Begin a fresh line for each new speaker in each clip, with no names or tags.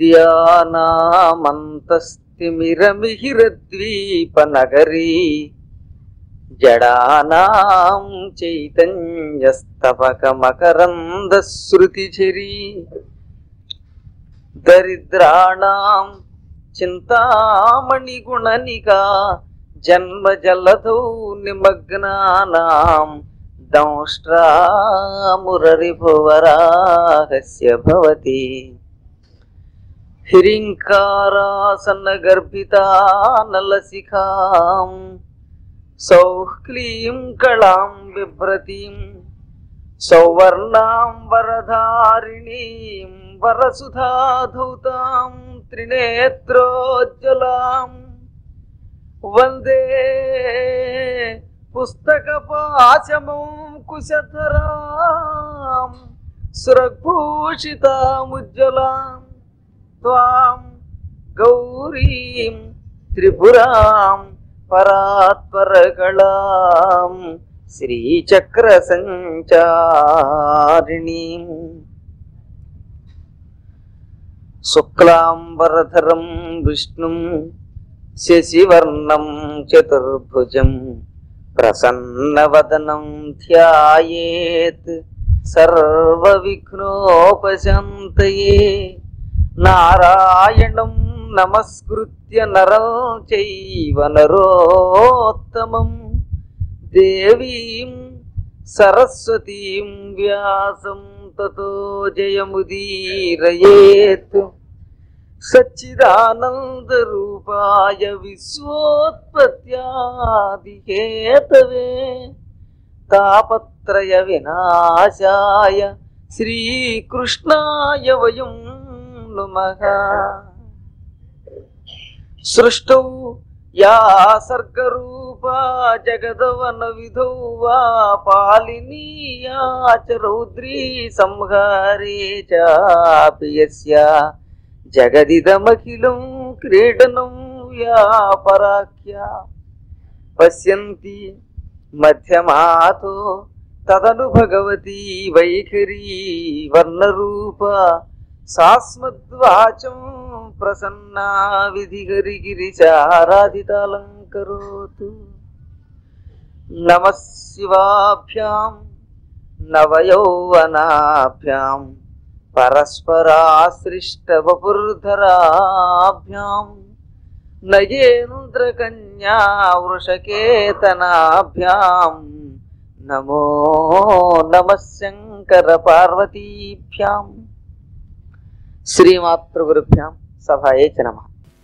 ఇంద్రియానామంతస్తిమిరమిహిరద్వీపనగరీ జడానాం చైతన్యస్తవకమకరందశ్రుతిఝరీ దరిద్రాణం చింతామణిగుణనికా జన్మజలధౌ నిమగ్నానాం దంష్ట్రామురరిభువరాహస్య భవతి హిరింకారాసన్నగర్భితానలశిఖాం సౌః క్లీం కళాం బిభ్రతీం సౌవర్ణాం వరధారిణీం వరసుధాధౌతాం త్రినేత్రోజ్వలాం వందే పుస్తకపాశమం కుశధరాం సురభూషితాముజ్వలాం త్వాం గౌరీం త్రిపురాం పరాత్పరకళాం శ్రీచక్ర సంచారిణీం శుక్లాంబరధరం విష్ణుం శశివర్ణం చతుర్భుజం ప్రసన్నవదనం ధ్యాయేత్ సర్వవిఘ్నోపశాంతయే నారాయణం నమస్కృత్య నరం చైవ నరోత్తమం దేవీం సరస్వతీం వ్యాసం తతో జయముదీరయేత్ సచ్చిదానందరూపాయ విశ్వోత్పత్యాదిహేతవే తాపత్రయ వినాశాయ శ్రీకృష్ణాయ వయం నుమః సృష్టౌ యా సర్గరూపా జగదవన విధౌ వా పాలినీయా చ రౌద్రీ సంహారే చాపి యస్య జగదిదమఖిలం క్రీడనం వ్యాపరాఖ్య పశ్యంతి మధ్యమాతో తదను భగవతి వైఖరీ వర్ణరూప సాస్మద్వాచం ప్రసన్నా విధిగరిగిరిచారాధితాలంకరోతు నమ శివాభ్యాం నవయౌవనాభ్యాం పరస్పరాశ్రిష్టవపుర్ధరాభ్యాం నయేంద్రకన్యా వృషకేతనాభ్యాం నమో నమ శంకర పార్వతీభ్యాం శ్రీమాతృగురుభ్యాం సభాయే చ నమః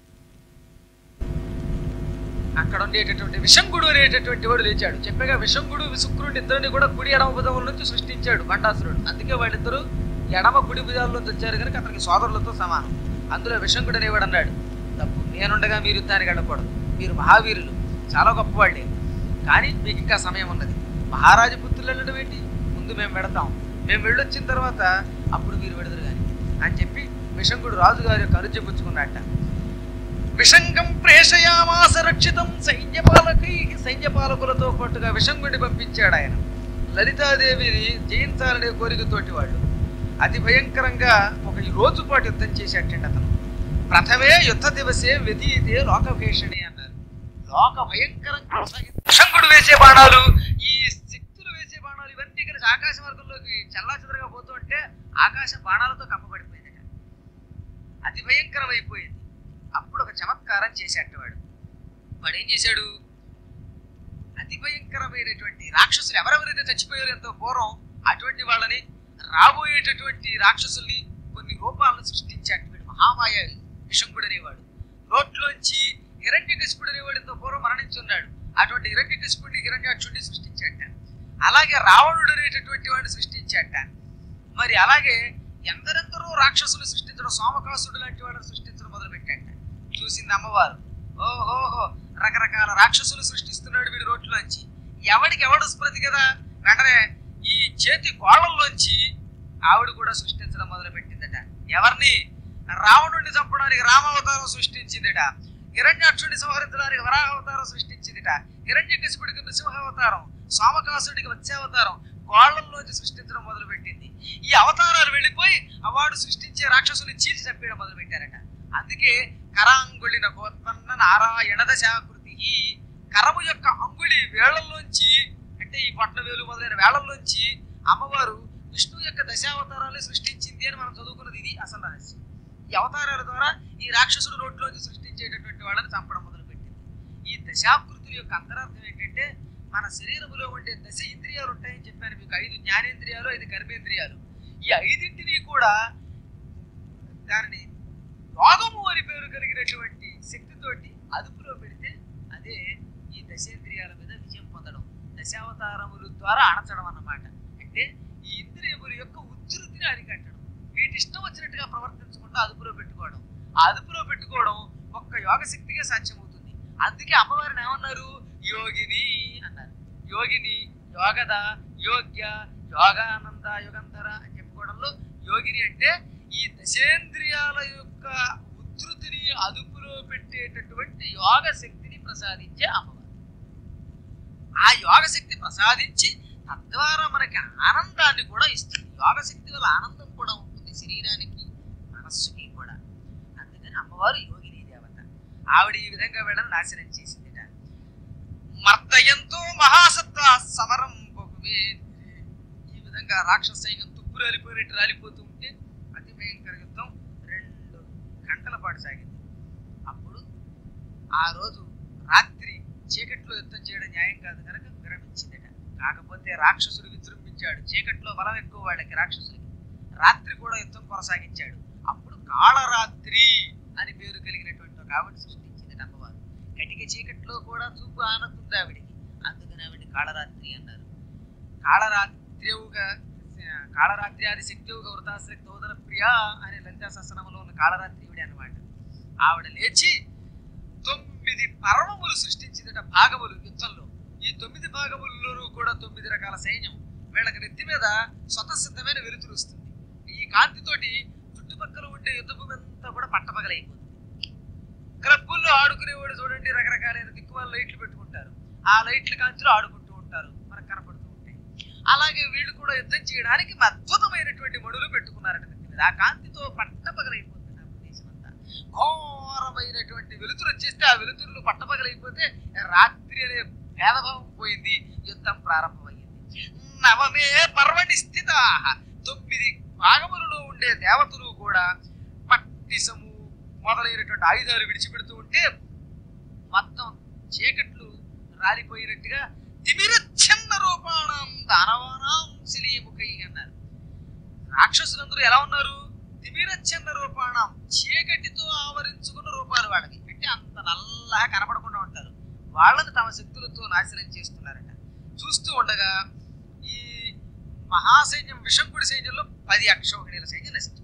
అక్కడ ఉండేటటువంటి విషంగుడు అనేటటువంటి వాడు లేచాడు చెప్పగా విషంగుడు విశుక్రుడు ఇద్దరిని కూడా కుడి ఎడమ భుజముల నుంచి సృష్టించాడు బండాసురుడు అందుకే వాళ్ళిద్దరూ ఎడమ కుడి భుజాల నుంచి వచ్చారు కనుక అతనికి సోదరులతో సమానం అందులో విషంగుడు అనేవాడు అన్నాడు తప్పు నేనుండగా మీరు యుద్ధానికి వెళ్ళకూడదు మీరు మహావీరులు చాలా గొప్పవాళ్ళే కానీ మీకు ఇంకా సమయం ఉన్నది మహారాజు పుత్రులు వెళ్ళడం ఏంటి ముందు మేము వెడతాం మేము వెళ్ళొచ్చిన తర్వాత అప్పుడు మీరు వెడదురు కానీ అని చెప్పి విషంగుడు రాజుగారి యొక్క అనుజ్ఞ పుచ్చుకున్నట్ట విషంగం ప్రేషయామాస రక్షితం సైన్యపాలకై సైన్యపాలకులతో పాటుగా విషంగుడిని పంపించాడు ఆయన లలితాదేవిని జయించాలనే కోరికతోటి వాళ్ళు అతి భయంకరంగా ఒక ఈ రోజు పాటు యుద్ధం చేసేటండి అతను ప్రథమే యుద్ధ దివసే వ్యతీతే లోకభీషణి అన్నారు లోక భయంకరంగా కొనసాగింది. విషంగుడు వేసే బాణాలు ఈ శక్తులు వేసే బాణాలు ఇవన్నీ కలిసి ఆకాశ మార్గంలోకి చల్లాచెదరగా పోతూ ఉంటే ఆకాశం బాణాలతో కప్పబడిపోయింది అతి భయంకరం అయిపోయింది అప్పుడు ఒక చమత్కారం చేసేటవాడు వాడు ఏం చేశాడు అతి భయంకరమైనటువంటి రాక్షసులు ఎవరెవరైతే చచ్చిపోయారు ఎంతో పూర్వం అటువంటి వాళ్ళని రాబోయేటటువంటి రాక్షసుల్ని కొన్ని రూపాలను సృష్టించాడు వీడు మహామాయ విషంకుడు అనేవాడు నోట్లోంచి హిరణ్యకశిపుడు అనేవాడు ఎంతో పూర్వం మరణించి ఉన్నాడు అటువంటి హిరణ్యకశిపుడిని హిరణ్యాక్షుడిని సృష్టించాట అలాగే రావణుడు అనేటటువంటి వాడిని సృష్టించాట మరి అలాగే ఎందరెందరో రాక్షసులు సృష్టించడం సోమకాసుడు లాంటి వాడిని సృష్టించడం మొదలు పెట్టాట చూసింది అమ్మవారు ఓహోహో రకరకాల రాక్షసులు సృష్టిస్తున్నాడు వీడి రోడ్లోంచి ఎవడికి ఎవడు స్మృతి కదా వెంటనే ఈ చేతి కోళ్ళల్లోంచి ఆవిడ కూడా సృష్టించడం మొదలు పెట్టిందట ఎవరిని రావణుడిని చంపడానికి రామావతారం సృష్టించిందట హిరణ్యాక్షుడిని సంహరించడానికి వరాహావతారం సృష్టించిందిట హిరణ్యకశిపుడికి నృసింహావతారం సోమకాసుడికి మత్స్యావతారం గోళ్లలోంచి సృష్టించడం మొదలు పెట్టింది ఈ అవతారాలు వెళ్ళిపోయి అవాడు సృష్టించే రాక్షసుని చీల్చి చంపేయడం మొదలు పెట్టారట అందుకే కరాంగుళిన గోత్పన్న నారాయణ దశాకృతి కరము యొక్క అంగుళి వేళ్లలోంచి అంటే ఈ పొట్ల వేలు మొదలైన వేళ్లలోంచి అమ్మవారు విష్ణు యొక్క దశావతారాలు సృష్టించింది అని మనం చదువుకున్నది ఇది అసలు రహస్యం ఈ అవతారాల ద్వారా ఈ రాక్షసుడు నోట్లోంచి సృష్టించేటటువంటి వాళ్ళని చంపడం మొదలుపెట్టింది ఈ దశాకృతుల యొక్క అంతరార్థం ఏంటంటే మన శరీరంలో ఉండే దశ ఇంద్రియాలు ఉంటాయని చెప్పాను మీకు ఐదు జ్ఞానేంద్రియాలు ఐదు కర్మేంద్రియాలు ఈ ఐదింటిని కూడా దానిని యోగము అని పేరు కలిగినటువంటి శక్తితోటి అదుపులో పెడితే అదే ఈ దశేంద్రియాల మీద విజయం పొందడం దశావతారముల ద్వారా అణచడం అన్నమాట అంటే ఈ ఇంద్రియముల యొక్క ఉధృతిని అరికట్టడం వీటి ఇష్టం వచ్చినట్టుగా ప్రవర్తించకుండా అదుపులో పెట్టుకోవడం ఆ అదుపులో పెట్టుకోవడం ఒక్క యోగ శక్తిగా సాధ్యమవుతుంది అందుకే అమ్మవారిని ఏమన్నారు యోగిని అన్నారు యోగిని యోగద యోగ్య యోగానంద యుగంధర అని చెప్పుకోవడంలో యోగిని అంటే ఈ దశేంద్రియాల యొక్క ఉధృతిని అదుపులో పెట్టేటటువంటి యోగ శక్తిని ప్రసాదించే అమ్మవారు ఆ యోగ శక్తి ప్రసాదించి తద్వారా మనకి ఆనందాన్ని కూడా ఇస్తుంది యోగ శక్తి వల్ల ఆనందం కూడా ఉంటుంది శరీరానికి మనస్సుకి కూడా అందుకని అమ్మవారు యోగిని దేవత ఆవిడ ఈ విధంగా వీళ్ళని నాశనం చేసిందిట మర్దయంతో మహాసత్వ సమరం బహువే ఈ విధంగా రాక్షస సైన్యం తుప్పు రాలిపోయినట్టు రాలిపోతూ ఉంటే అతి భయంకర యుద్ధం రెండు గంటల పాటు సాగింది అప్పుడు ఆ రోజు రాత్రి చీకట్లో యుద్ధం చేయడం న్యాయం కాదు కనుక విరమించిందట కాకపోతే రాక్షసుడు విజృంభించాడు చీకట్లో బలం ఎక్కువ వాళ్ళకి రాక్షసుడికి రాత్రి కూడా యుద్ధం కొనసాగించాడు అప్పుడు కాళరాత్రి అని పేరు కలిగినటువంటి ఒక ఆవిడ సృష్టించింది అమ్మవారు కటిక చీకట్లో కూడా చూపు ఆనందుంది ఆవిడికి అందుకని ఆవిడ కాళరాత్రి అన్నారు కాళరాత్రివుగా కాళరాత్రి ఆది శక్తివుగా వృతాశ్రక్తి హోదన ప్రియ అనే లలితా శాసనంలో ఉన్న కాళరాత్రి ఈవిడే అన్నమాట ఆవిడ లేచి తొమ్మిది పర్వములు సృష్టించిందట భాగములు యుద్ధంలో ఈ తొమ్మిది భాగముల్లోనూ కూడా తొమ్మిది రకాల సైన్యం వీళ్ళకి నెత్తి మీద స్వతసిద్ధమైన వెలుతురు వస్తుంది ఈ కాంతితోటి చుట్టుపక్కల ఉండే యుద్ధ భూమి అంతా కూడా పట్టపగలైపోతుంది క్లబ్బుల్లో ఆడుకునేవాడు చూడండి రకరకాలైన దిక్కుమాల లైట్లు పెట్టుకుంటారు ఆ లైట్ల కాంతిలో ఆడుకుంటూ ఉంటారు మనకు కనపడుతూ ఉంటాయి అలాగే వీళ్ళు కూడా యుద్ధం చేయడానికి అద్భుతమైనటువంటి మడులు పెట్టుకున్నారట నెత్తి మీద ఆ కాంతితో పట్టపగలైపోతుంది ఆ ప్రదేశం అంతా ఘోరమైనటువంటి వెలుతురు వచ్చేస్తే ఆ వెలుతురులు పట్టపగలైపోతే రాత్రి అనే భేదభావం పోయింది యుద్ధం ప్రారంభమైంది నవమే పర్వణి స్థిత తొమ్మిది భాగములలో ఉండే దేవతలు కూడా పట్టిసము మొదలైనటువంటి ఆయుధాలు విడిచిపెడుతూ ఉంటే మొత్తం చీకట్లు రాలిపోయినట్టుగా తిమిరచ్ఛన్న రూపాణం దానవానాం శిలీముఖై అన్నారు రాక్షసులందరూ ఎలా ఉన్నారు తిమిరచ్ఛన్న రూపాణం చీకటితో ఆవరించుకున్న రూపాలు వాళ్ళకి అంటే అంత నల్లగా కనపడకుండా ఉంటారు వాళ్ళని తమ శక్తులతో నాశనం చేస్తున్నారట చూస్తూ ఉండగా ఈ మహాసైన్యం విషంకుడి సైన్యంలో పది అక్షోహిణీల సైన్యం నశించింది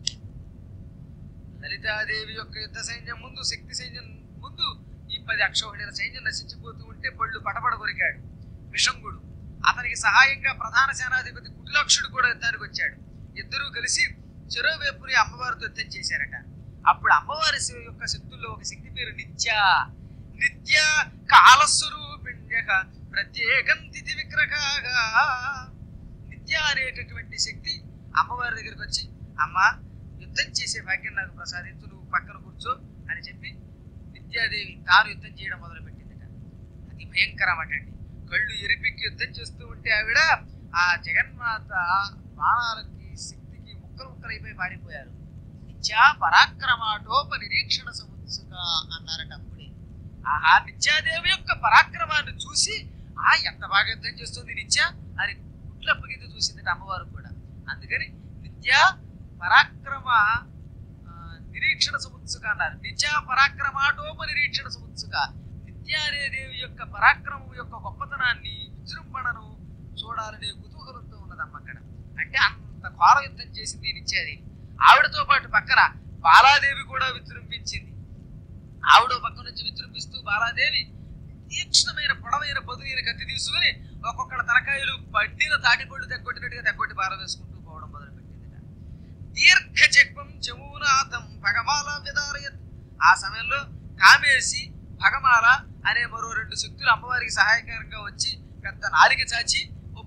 లలితాదేవి యొక్క యుద్ధ సైన్యం ముందు శక్తి సైన్యం ముందు ఈ పది అక్షోహిణీల సైన్యం నశించిపోతూ ఉంటే పళ్ళు పటపడ కొరికాడు విషంగుడు అతనికి సహాయంగా ప్రధాన సేనాధిపతి కుటిలక్షుడు కూడా యుద్ధానికి వచ్చాడు ఇద్దరూ కలిసి చెరోవైపుని అమ్మవారితో యుద్ధం చేశారట అప్పుడు అమ్మవారి శివ యొక్క శక్తుల్లో ఒక శక్తి పేరు నిత్య నిత్య కాలస్వరూపిణ్య ప్రత్యేకం తిథి విగ్రహగా నిత్య అనేటటువంటి శక్తి అమ్మవారి దగ్గరికి వచ్చి అమ్మ యుద్ధం చేసే భాగ్యం నాకు ప్రసాదించు నువ్వు పక్కన కూర్చో అని చెప్పి విద్యాదేవి తాను యుద్ధం చేయడం మొదలు పెట్టిందట అది భయంకరమటండి కళ్ళు ఎరిపెక్కి యుద్ధం చేస్తూ ఉంటే ఆవిడ ఆ జగన్మాత బాణాలకి శక్తికి ముక్కలు ముక్కలైపోయి పాడిపోయారు నిత్యా పరాక్రమాటోప నిరీక్షణ సముత్సుక అన్నారట అప్పుడే ఆహా నిత్యాదేవి యొక్క పరాక్రమాన్ని చూసి ఆ ఎంత బాగా యుద్ధం చేస్తుంది నిత్య అని గుట్లప్పగింది చూసిందట అమ్మవారు కూడా అందుకని నిత్య పరాక్రమ ఆ, నిరీక్షణ సముత్సుక అన్నారు నిత్య పరాక్రమాటోప నిరీక్షణ సముత్సుక నిత్యానే దేవి యొక్క పరాక్రమం యొక్క గొప్పతనాన్ని విజృంభణను చూడాలనే కుతూహలంతో ఉన్నదమ్మ అక్కడ అంటే అంత ఘోర యుద్ధం చేసింది ఈ నిత్యాదేవి ఆవిడతో పాటు పక్కన బాలాదేవి కూడా విజృంభించింది ఆవిడ పక్క నుంచి విజృంభిస్తూ బాలాదేవి తీక్షణమైన పొడవైన పదునైన కత్తి తీసుకుని ఒక్కొక్కళ్ళ తలకాయలు పడ్డిన తాటిపళ్ళు తెగొట్టినట్టుగా తెగొట్టి పారవేసుకుంటూ పోవడం మొదలుపెట్టింది దీర్ఘ చక్రం చమూనాథం భగమాల విదారయత్ ఆ సమయంలో కామేసి భగమాల అనే మరో రెండు శక్తులు అమ్మవారికి సహాయకరంగా వచ్చి పెద్ద నాలిక చాచి ఓ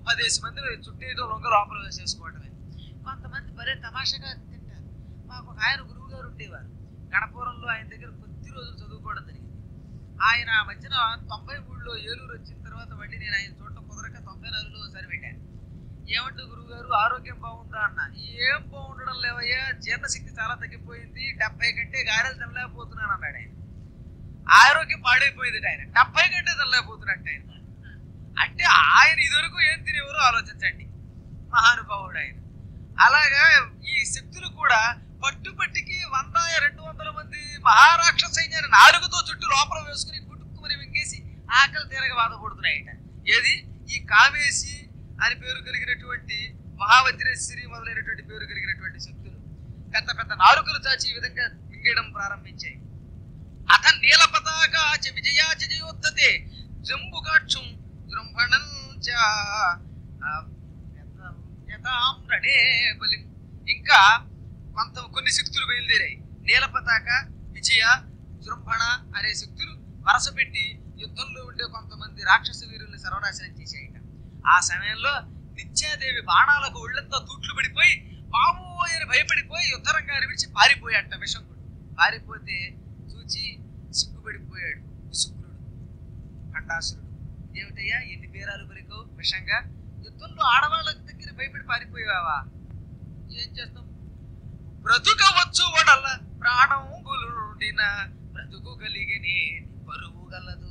పదేసి మంది చుట్టేయడం లొంగ లోపల వేసేసుకోవటమే కొంతమంది భలే తమాషాగా తింటారు మాకు ఒక ఆయన గురువు గారు ఉండేవారు గణపురంలో ఆయన దగ్గర కొద్ది రోజులు చదువుకోవడం జరిగింది ఆయన ఆ మధ్యన తొంభై మూడులో ఏలూరు వచ్చిన తర్వాత మళ్ళీ నేను ఆయన చూడటం కుదరక తొంభై నాలుగులో ఒకసారి పెట్టాను ఏమంటే గురువు గారు ఆరోగ్యం బాగుందా అన్న ఏం బాగుండడం లేవయ్యా జీర్ణశక్తి చాలా తగ్గిపోయింది డెబ్బై కంటే గారెలు తినలేకపోతున్నాను అన్నాడు ఆయన ఆరోగ్యం పాడైపోయింది ఆయన డెబ్బై కంటే తినలేకపోతున్నట్టు ఆయన అంటే ఆయన ఇదివరకు ఏం తినేవారో ఆలోచించండి మహానుభావుడు ఆయన అలాగా ఈ శక్తులు కూడా పట్టుపట్టికి వంద రెండు వందల మంది మహారాక్షస సైన్యాన్ని నాలుగుతో చుట్టూ లోపల వేసుకుని గుట్టుకుమని మింగేసి ఆకలి తీరగ బాధపడుతున్నాయట ఏది ఈ కామేసి అని పేరు కలిగినటువంటి మహావజ్రేశ్వరి మొదలైనటువంటి పేరు కలిగినటువంటి శక్తులు పెద్ద పెద్ద నాలుకలు చాచి ఈ విధంగా మింగేయడం ప్రారంభించాయి అథ నీల పతాక చ విజయాచ జయోత్తతే జంబుకాక్షం జృంభణం చ ఆ, యథ- యథాం రణే బలిం ఇంకా కొంత కొన్ని శక్తులు బయలుదేరాయి నీల పతాక విజయ జృంభణ అనే శక్తులు వరస పెట్టి యుద్ధంలో ఉండే కొంతమంది రాక్షస వీరుల్ని సర్వనాశనం చేశాయట ఆ సమయంలో నిత్యాదేవి బాణాలకు ఒళ్ళంతా తూట్లు పడిపోయి బాబోయని భయపడిపోయి యుద్ధరంగాన్ని విడిచి పారిపోయాట విషంకుడు పారిపోతే చూచి సిగ్గుపడిపోయాడు శుక్రుడు ఖండాసురుడు ఏమిటయ్యా ఎన్ని పేరాలు పలికో విషంగా యుద్ధంలో ఆడవాళ్ళ దగ్గర భయపడి పారిపోయావా ఏం చేస్తాం బ్రతుకవచ్చు వడల ప్రాణం గులుడిన బ్రతుకు కలిగినే బరువు గలదు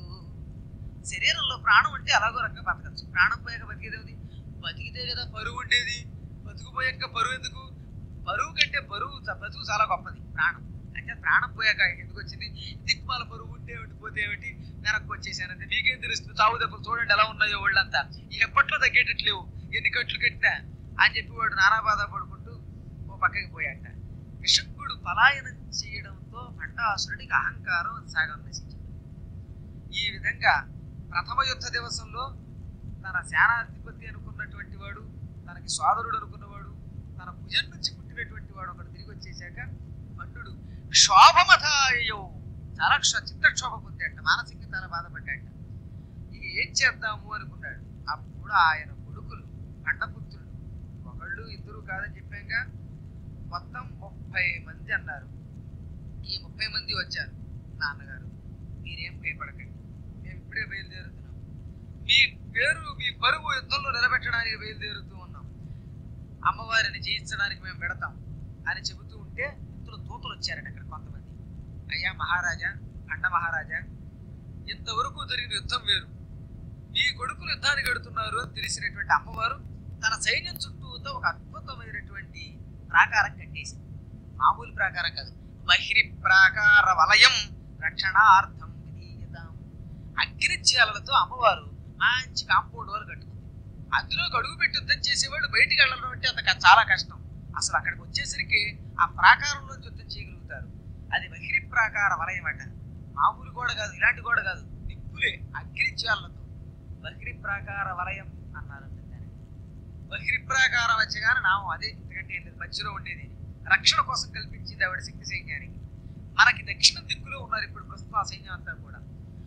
శరీరంలో ప్రాణం ఉంటే అలాగో రకంగా బతకచ్చు ప్రాణం పోయాక బతికేది బతికితే కదా పరువు ఉండేది బతుకు పోయాక పరువు ఎందుకు పరువు కంటే బరువు చ- బతుకు చాలా గొప్పది ప్రాణం అంటే ప్రాణం పోయాక ఎందుకు వచ్చింది దిక్కుమాల పరువు ఉంటే ఏమిటి పోతే ఏమిటి వెనక్కి వచ్చేసానంటే మీకేం తెలుస్తుంది చావు దెబ్బలు చూడండి ఎలా ఉన్నాయో ఒళ్ళంతా ఎప్పట్లో తగ్గేటట్లేవు ఎన్ని కట్లు కట్టినా అని చెప్పి వాడు నానా బాధ పడుకుంటూ ఓ పక్కకి పోయాట విషంకుడు పలాయనం చేయడంతో భండాసురుడికి అహంకారం సాగం నశించింది ఈ విధంగా ప్రథమ యుద్ధ దివసంలో తన సేనాధిపతి అనుకున్నటువంటి వాడు తనకి సోదరుడు అనుకున్నవాడు తన భుజం నుంచి పుట్టినటువంటి వాడు ఒకడు తిరిగి వచ్చేసాక పండుడు క్షోభమథాయో చాలా క్ష చిత్తక్షోభ పొందాట మానసిక చాలా బాధపడ్డాట ఇక ఏం చేద్దాము అనుకున్నాడు అప్పుడు ఆయన కొడుకులు కండపుత్రులు ఒకళ్ళు ఇద్దరు కాదని చెప్పాక మొత్తం ముప్పై మంది అన్నారు ఈ ముప్పై మంది వచ్చారు నాన్నగారు మీరేం భయపడకండి మేము ఇప్పుడే బయలుదేరుతున్నాం మీ పేరు మీ పరువు యుద్ధంలో నిలబెట్టడానికి బయలుదేరుతూ ఉన్నాం అమ్మవారిని జయించడానికి మేము పెడతాం అని చెబుతూ ఉంటే ఇందులో దూతలు వచ్చారట అక్కడ కొంతమంది అయ్యా మహారాజా అండ మహారాజా ఇంతవరకు జరిగిన యుద్ధం వేరు మీ కొడుకులు యుద్ధానికి వెడుతున్నారు అని తెలిసినటువంటి అమ్మవారు తన సైన్యం చుట్టూతో ఒక అద్భుతమైనటువంటి ప్రాకారం కట్టేసింది మామూలు ప్రాకారం కాదు బహిరి ప్రాకార వలయం రక్షణార్థం విధీయతాం అగ్నిజ్వాలలతో అమ్మవారు మంచి కాంపౌండ్ వాల్ కట్టుకుంది అందులో అడుగు పెట్టి యుద్ధం చేసేవాడు బయటికి వెళ్ళడం అంటే అంత క- చాలా కష్టం అసలు అక్కడికి వచ్చేసరికి ఆ ప్రాకారంలోంచి యుద్ధం చేయగలుగుతారు అది బహిరి ప్రాకార వలయం అట మామూలు గోడ కాదు ఇలాంటి గోడ కాదు నిప్పులే అగ్నిజ్వాలలతో బహిరి ప్రాకార వలయం అన్నారు దాన్ని. బహిరి ప్రాకారం వచ్చగానే నామం అదే ఎందుకంటే ఏం లేదు మధ్యలో ఉండేది రక్షణ కోసం కల్పించింది ఆవిడ శక్తి సైన్యానికి మనకి దక్షిణ దిక్కులో ఉన్నారు ఇప్పుడు ప్రస్తుతం ఆ సైన్యం అంతా కూడా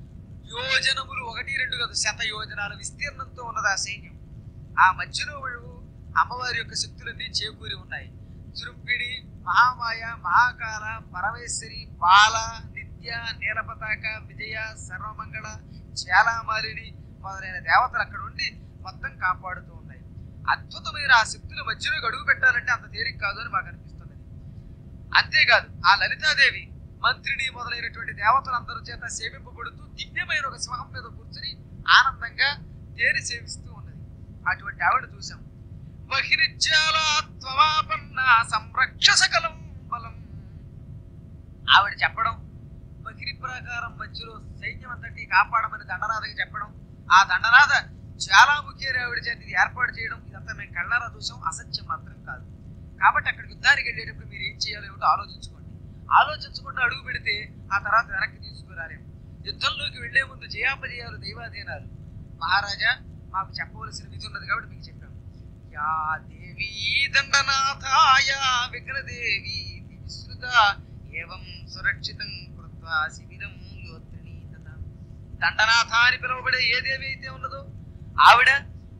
యోజనములు ఒకటి రెండు కాదు శత యోజనాల విస్తీర్ణంతో ఉన్నది ఆ సైన్యం ఆ మధ్యలో వాళ్ళు అమ్మవారి యొక్క శక్తులన్నీ చేకూరి ఉన్నాయి జృంపిడి మహామాయ మహాకాల పరమేశ్వరి బాల నిత్య నీలపతాక విజయ సర్వమంగళ చేలామాలిని మొదలైన దేవతలు అక్కడ ఉండి మొత్తం కాపాడుతూ ఉన్నాయి అద్భుతమైన ఆ శక్తుల మధ్యలో అడుగు పెట్టాలంటే అంత తేలిక కాదు అని మాకు అనిపిస్తున్నది అంతేకాదు ఆ లలితాదేవి మంత్రిని మొదలైనటువంటి దేవతలందరూ చేత సేవింపబడుతూ దివ్యమైన ఒక సింహం మీద కూర్చుని ఆనందంగా తేరి సేవిస్తూ ఉన్నది అటువంటి ఆవిడ చూసాం బహిర్జాలాత్వమాపన్న సంరక్ష సకలం బలం ఆవిడ చెప్పడం బహిరి ప్రాకారం మధ్యలో సైన్యం అంతటి కాపాడమని దండనాథకి చెప్పడం ఆ దండనాథ చాలా ముఖ్యమైన ఆవిడ చేత ఇది ఏర్పాటు చేయడం ఇదంతా మేము కళ్ళారా చూసాం అసత్యం మాత్రం కాదు కాబట్టి అక్కడ యుద్ధానికి వెళ్ళేటప్పుడు మీరు ఏం చేయాలో ఏమిటో ఆలోచించుకోండి ఆలోచించకుండా అడుగు పెడితే ఆ తర్వాత వెనక్కి తీసుకురాలేము యుద్ధంలోకి వెళ్లే ముందు జయాపజయాలు దైవాధీనాలు మహారాజా మాకు చెప్పవలసిన విధి ఉన్నది కాబట్టి మీకు చెప్పాము యా దేవీ దండనాథాయ విగ్రదేవి విశ్రుత ఏవం సురక్షితం కృత్వా శిబిరం యోత్రిణీ తథా దండనాథ అని పిలువబడే ఏ దేవి అయితే ఉన్నదో ఆవిడ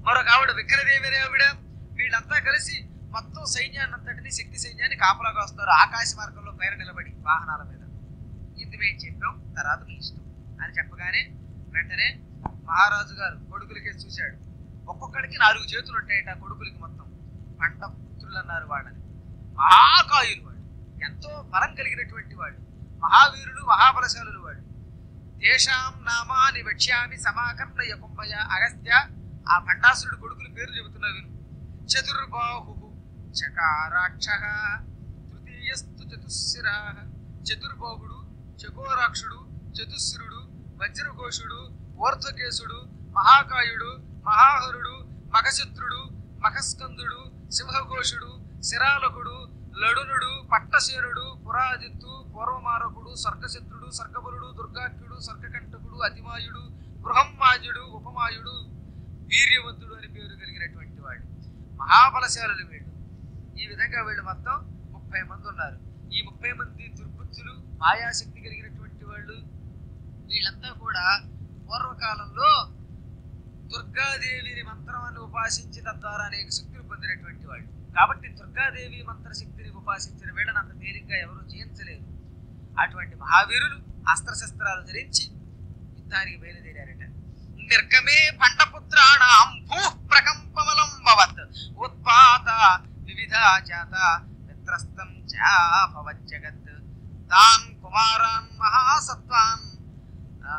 మరొక ఆవిడ విక్రదేవి అనే ఆవిడ వీళ్ళంతా కలిసి మొత్తం సైన్యాన్ని అంతటిని శక్తి సైన్యాన్ని కాపలాగా వస్తారు ఆకాశ మార్గంలో పైన నిలబడి వాహనాల మీద ఇది మేము చెప్పాం తర్వాత మీ ఇష్టం అని చెప్పగానే వెంటనే మహారాజు గారు కొడుకులకే చూశాడు ఒక్కొక్కడికి నాలుగు చేతులు ఉంటాయట కొడుకులకి మొత్తం పంట పుత్రులు అన్నారు వాళ్ళని మహాకాయులు వాడు ఎంతో బలం కలిగినటువంటి వాడు మహావీరుడు మహాబలశాలులు వాడు తేషాం నామాని వక్ష్యామి సమాకర్ణ యకుంభయ అగస్త్య ఆ భండాసురుడు కొడుకుల పేర్లు చెబుతున్నా విను చతుర్బాహు చకారాక్ష తృతీయస్తు చతుశిరా చతుర్బాహుడు చకోరాక్షుడు చతుశిరుడు వజ్రఘోషుడు ఓర్ధ్వకేశుడు మహాకాయుడు మహాహరుడు మగశత్రుడు మఖస్కందుడు సింహఘోషుడు శిరాలకుడు లడునుడు పట్టశేరుడు పురాజిత్తు పూర్వమారకుడు సర్గశత్రుడు సర్గబలుడు దుర్గాఖ్యుడు సర్గకంటకుడు అతిమాయుడు బృహమ్మాజుడు ఉపమాయుడు వీర్యవంతుడు అని పేరు కలిగినటువంటి వాడు మహాబలశాలులు వీళ్ళు ఈ విధంగా వీళ్ళు మొత్తం ముప్పై మంది ఉన్నారు ఈ ముప్పై మంది దుర్బుద్ధులు మాయాశక్తి కలిగినటువంటి వాళ్ళు వీళ్ళంతా కూడా పూర్వకాలంలో దుర్గాదేవిని మంత్రాన్ని ఉపాసించి తద్వారా అనేక శక్తులు పొందినటువంటి వాళ్ళు కాబట్టి దుర్గాదేవి మంత్రశక్తిని ఉపాసించిన వీళ్ళని అంత తేలిగ్గా ఎవరూ జయించలేరు అటువంటి మహావీరులు అస్త్రశస్త్రాలు ధరించి యుద్ధానికి బయలుదేరారట నిర్గమే పండపుత్రాణం భూ ప్రకంపమలం భవత్ ఉత్పాత వివిధ జాత మిత్రస్తం చాపవజ్జగత్ తాన్ కుమారాన్ మహాసత్వాన్ ఆ,